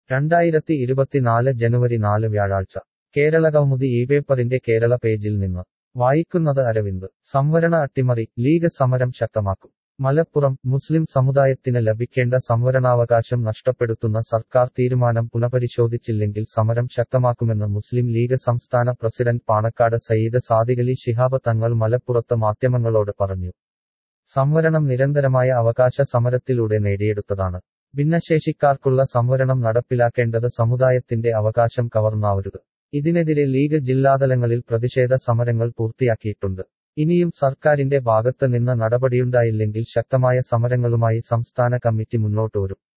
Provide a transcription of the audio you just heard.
രണ്ടായിരത്തി ഇരുപത്തിനാല് ജനുവരി നാല് വ്യാഴാഴ്ച കേരള കൗമുദി ഈ പേപ്പറിന്റെ കേരള പേജിൽ നിന്ന് വായിക്കുന്നത് അരവിന്ദ് സംവരണ അട്ടിമറി ലീഗ് സമരം ശക്തമാക്കും മലപ്പുറം മുസ്ലിം സമുദായത്തിന് ലഭിക്കേണ്ട സംവരണാവകാശം നഷ്ടപ്പെടുത്തുന്ന സർക്കാർ തീരുമാനം പുനഃപരിശോധിച്ചില്ലെങ്കിൽ സമരം ശക്തമാക്കുമെന്ന് മുസ്ലിം ലീഗ് സംസ്ഥാന പ്രസിഡന്റ് പാണക്കാട് സയ്യിദ് സാദിഖലി ശിഹാബ് തങ്ങൾ മലപ്പുറത്ത് മാധ്യമങ്ങളോട് പറഞ്ഞു സംവരണം നിരന്തരമായ അവകാശ സമരത്തിലൂടെ നേടിയെടുത്തതാണ് ഭിന്നശേഷിക്കാർക്കുള്ള സംവരണം നടപ്പിലാക്കേണ്ടത് സമുദായത്തിന്റെ അവകാശം കവർന്നാവരുത് ഇതിനെതിരെ ലീഗ് ജില്ലാതലങ്ങളിൽ പ്രതിഷേധ സമരങ്ങൾ പൂർത്തിയാക്കിയിട്ടുണ്ട് ഇനിയും സർക്കാരിന്റെ ഭാഗത്ത് നിന്ന് നടപടിയുണ്ടായില്ലെങ്കിൽ ശക്തമായ സമരങ്ങളുമായി സംസ്ഥാന കമ്മിറ്റി മുന്നോട്ട് വരും